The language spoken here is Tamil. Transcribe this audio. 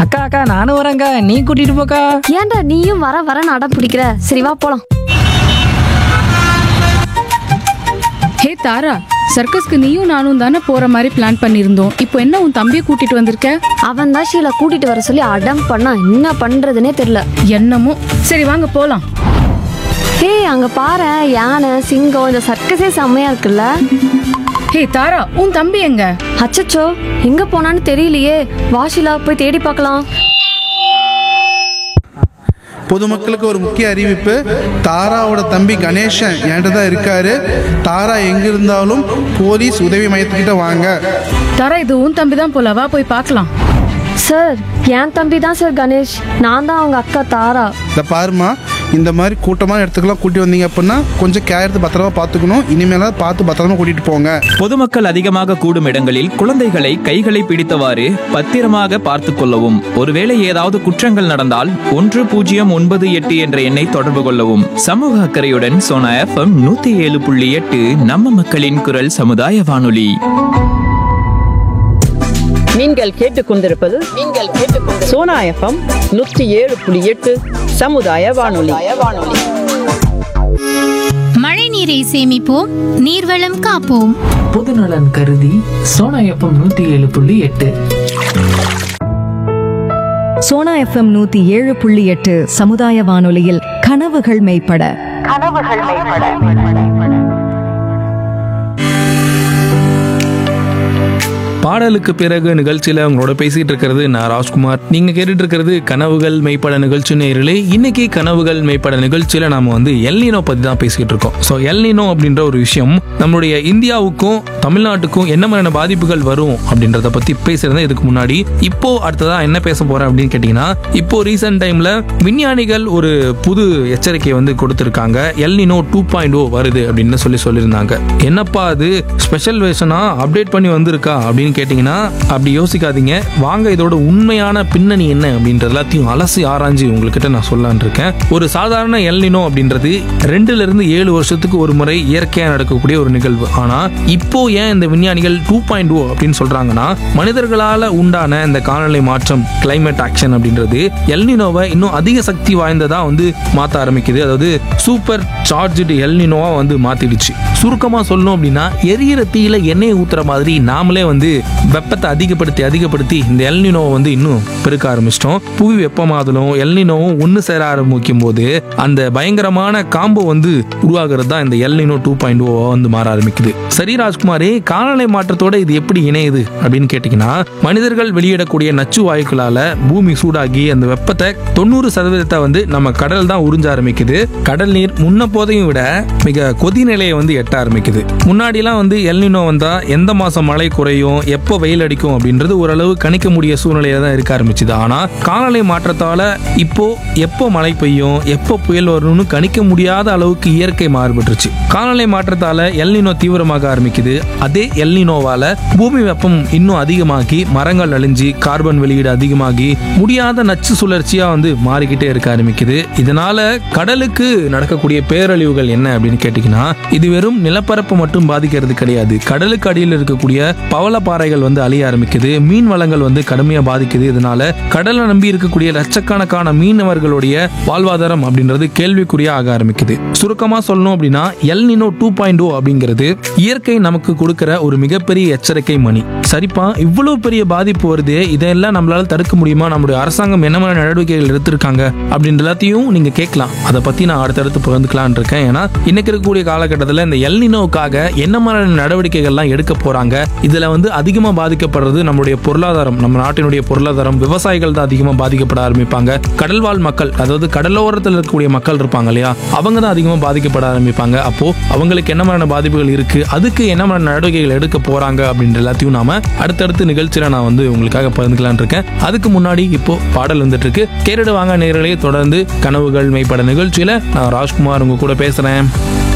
அக்கா அக்கா நானும் வரேன்க்கா நீ கூட்டிட்டு போக்கா ஏன்டா நீயும் வர வரன்னு அடம் பிடிக்கிற சரி வா போலாம் ஹே தாரா சர்க்கஸ்க்கு நீயும் நானும் தானே போற மாதிரி பிளான் பண்ணியிருந்தோம் இப்போ என்ன உன் தம்பியை கூட்டிட்டு வந்திருக்க அவன் தான் ஷீலா கூட்டிட்டு வர சொல்லி அடம் பண்ணா என்ன பண்றதுனே தெரியல என்னமோ சரி வாங்க போலாம் ஹே அங்க பாரு யானை சிங்கம் இந்த சர்க்கஸே செம்மையா இருக்குல்ல ஹே தாரா உன் தம்பி எங்க அச்சச்சோ எங்க போனான்னு தெரியலையே வா ஷீலா போய் தேடி பார்க்கலாம் பொதுமக்களுக்கு ஒரு முக்கிய அறிவிப்பு தாராவோட தம்பி கணேசன் என்கிட்ட தான் இருக்காரு தாரா எங்க இருந்தாலும் போலீஸ் உதவி மையத்துக்கிட்ட வாங்க தாரா இது உன் தம்பி தான் போல வா போய் பார்க்கலாம் சார் என் தம்பி தான் சார் கணேஷ் நான் தான் அவங்க அக்கா தாரா இந்த பாருமா இந்த மாதிரி கூட்டமான இடத்துக்குலாம் கூட்டி வந்தீங்க அப்படின்னா கொஞ்சம் கேர் எடுத்து பத்திரமா பார்த்துக்கணும் இனிமேலாம் பார்த்து பத்திரமா கூட்டிட்டு போங்க பொதுமக்கள் அதிகமாக கூடும் இடங்களில் குழந்தைகளை கைகளை பிடித்தவாறு பத்திரமாக பார்த்துக் கொள்ளவும் ஒருவேளை ஏதாவது குற்றங்கள் நடந்தால் ஒன்று பூஜ்ஜியம் ஒன்பது எட்டு என்ற எண்ணை தொடர்பு கொள்ளவும் சமூக அக்கறையுடன் சோனா எஃப்எம் நூத்தி ஏழு புள்ளி எட்டு நம்ம மக்களின் குரல் சமுதாய வானொலி நீங்கள் கேட்டுக்கொண்டிருப்பது நீங்கள் கேட்டுக்கொண்டு சோனா எஃப்எம் நூற்றி ஏழு புள்ளி எட்டு சமுதாய வானொலி வானொலி மழை நீரை சேமிப்போம் நீர்வளம் காப்போம் பொதுநலன் கருதி சோனா எஃப்எம் நூத்தி ஏழு புள்ளி எட்டு சோனா எஃப்எம் நூத்தி ஏழு புள்ளி எட்டு சமுதாய வானொலியில் கனவுகள் மெய்ப்பட பாடலுக்கு பிறகு நிகழ்ச்சியில உங்களோட பேசிட்டு இருக்கிறது நான் ராஜ்குமார் நீங்க கேட்டுட்டு இருக்கிறது கனவுகள் மெய்ப்பட நிகழ்ச்சி நேரிலே இன்னைக்கு கனவுகள் மெய்ப்பட நிகழ்ச்சியில நாம வந்து எல்னினோ பத்தி தான் பேசிட்டு இருக்கோம் ஸோ எல்னினோ அப்படின்ற ஒரு விஷயம் நம்மளுடைய இந்தியாவுக்கும் தமிழ்நாட்டுக்கும் என்ன மாதிரியான பாதிப்புகள் வரும் அப்படின்றத பத்தி பேசுறதா இதுக்கு முன்னாடி இப்போ அடுத்ததா என்ன பேச போறேன் அப்படின்னு கேட்டீங்கன்னா இப்போ ரீசெண்ட் டைம்ல விஞ்ஞானிகள் ஒரு புது எச்சரிக்கை வந்து கொடுத்திருக்காங்க எல்னினோ டூ பாயிண்ட் ஓ வருது அப்படின்னு சொல்லி சொல்லியிருந்தாங்க என்னப்பா அது ஸ்பெஷல் வேஷனா அப்டேட் பண்ணி வந்திருக்கா அப்படின்னு கேட்டிங்கன்னா அப்படி யோசிக்காதீங்க வாங்க இதோட உண்மையான பின்னணி என்ன அப்படின்றது எல்லாத்தையும் அலசி ஆராய்ஞ்சு உங்ககிட்ட நான் சொல்லலான் இருக்கேன் ஒரு சாதாரண எல்னினோ அப்படின்றது ரெண்டுல இருந்து ஏழு வருஷத்துக்கு ஒரு முறை இயற்கையா நடக்கக்கூடிய ஒரு நிகழ்வு ஆனா இப்போ ஏன் இந்த விஞ்ஞானிகள் டூ பாயிண்ட் ஓ அப்படின்னு சொல்றாங்கன்னா மனிதர்களால உண்டான இந்த காலநிலை மாற்றம் கிளைமேட் ஆக்ஷன் அப்படின்றது எல்னினோவை இன்னும் அதிக சக்தி வாய்ந்ததா வந்து மாத்த ஆரம்பிக்குது அதாவது சூப்பர் சார்ஜ்டு எல்னினோவா வந்து மாத்திடுச்சு சுருக்கமா சொல்லணும் அப்படின்னா எரியிற தீயில எண்ணெய் ஊத்துற மாதிரி நாமளே வந்து வெப்பத்தை அதிகப்படுத்தி அதிகப்படுத்தி இந்த எல்னினோவை வந்து இன்னும் பெருக்க ஆரம்பிச்சிட்டோம் புவி வெப்பமாதலும் எல்னினோவும் ஒன்று சேர ஆரம்பிக்கும் போது அந்த பயங்கரமான காம்போ வந்து உருவாகிறது தான் இந்த எல்னினோ டூ பாயிண்ட் ஓ வந்து மாற ஆரம்பிக்குது சரி ராஜ்குமாரே காலநிலை மாற்றத்தோட இது எப்படி இணையுது அப்படின்னு கேட்டிங்கன்னா மனிதர்கள் வெளியிடக்கூடிய நச்சு வாயுக்களால பூமி சூடாகி அந்த வெப்பத்தை தொண்ணூறு சதவீதத்தை வந்து நம்ம கடல் தான் உறிஞ்ச ஆரம்பிக்குது கடல் நீர் முன்ன போதையும் விட மிக கொதி நிலையை வந்து எட்ட ஆரம்பிக்குது முன்னாடிலாம் வந்து எல்னினோ வந்தா எந்த மாசம் மழை குறையும் எப்போ வெயில் அடிக்கும் அப்படின்றது ஓரளவு கணிக்க முடிய சூழ்நிலையில தான் இருக்க ஆரம்பிச்சுது ஆனா காலநிலை மாற்றத்தால இப்போ எப்போ மழை பெய்யும் எப்போ புயல் வரும்னு கணிக்க முடியாத அளவுக்கு இயற்கை மாறுபட்டுருச்சு காலநிலை மாற்றத்தால எல்னினோ தீவிரமாக ஆரம்பிக்குது அதே எல்னினோவால பூமி வெப்பம் இன்னும் அதிகமாகி மரங்கள் அழிஞ்சு கார்பன் வெளியீடு அதிகமாகி முடியாத நச்சு சுழற்சியா வந்து மாறிக்கிட்டே இருக்க ஆரம்பிக்குது இதனால கடலுக்கு நடக்கக்கூடிய பேரழிவுகள் என்ன அப்படின்னு கேட்டீங்கன்னா இது வெறும் நிலப்பரப்பு மட்டும் பாதிக்கிறது கிடையாது கடலுக்கு அடியில் இருக்கக்கூடிய பவளப்பாறைகள் வந்து அழிய ஆரம்பிக்குது மீன் வளங்கள் வந்து கடுமையா பாதிக்குது இதனால கடலை நம்பி இருக்கக்கூடிய லட்சக்கணக்கான மீனவர்களுடைய வாழ்வாதாரம் அப்படின்றது கேள்விக்குறியா ஆக ஆரம்பிக்குது சுருக்கமா சொல்லணும் அப்படின்னா எல்னினோ டூ பாயிண்ட் ஓ அப்படிங்கிறது இயற்கை நமக்கு கொடுக்கிற ஒரு மிகப்பெரிய எச்சரிக்கை மணி சரிப்பா இவ்வளவு பெரிய பாதிப்பு வருது இதெல்லாம் நம்மளால தடுக்க முடியுமா நம்முடைய அரசாங்கம் என்ன மாதிரி நடவடிக்கைகள் எடுத்திருக்காங்க அப்படின்ற எல்லாத்தையும் நீங்க கேட்கலாம் அதை பத்தி நான் அடுத்தடுத்து பகிர்ந்துக்கலாம்னு இருக்கேன் ஏன்னா இன்னைக்கு இருக்கக்கூடிய காலகட்டத்தில் இந்த எல்னினோவுக்காக என்ன மாதிரியான நடவடிக்கைகள்லாம் எடுக்க போறாங்க இதுல வந்து அதிகமா பாதிக்கப்படுறது நம்மளுடைய பொருளாதாரம் நம்ம நாட்டினுடைய பொருளாதாரம் விவசாயிகள் தான் அதிகமா பாதிக்கப்பட ஆரம்பிப்பாங்க கடல்வாழ் மக்கள் அதாவது கடலோரத்தில் இருக்கக்கூடிய மக்கள் இருப்பாங்க இல்லையா அவங்க தான் அதிகமா பாதிக்கப்பட ஆரம்பிப்பாங்க அப்போ அவங்களுக்கு என்ன மாதிரியான பாதிப்புகள் இருக்கு அதுக்கு என்ன மாதிரியான நடவடிக்கைகள் எடுக்க போறாங்க அப்படின்ற எல்லாத்தையும் நாம அடுத்தடுத்த நிகழ்ச்சியில நான் வந்து உங்களுக்காக பகிர்ந்துக்கலாம்னு இருக்கேன் அதுக்கு முன்னாடி இப்போ பாடல் வந்துட்டு இருக்கு கேரடு வாங்க நேரலையே தொடர்ந்து கனவுகள் மெய்ப்பட நிகழ்ச்சியில நான் ராஜ்குமார் உங்க கூட பேசுறேன்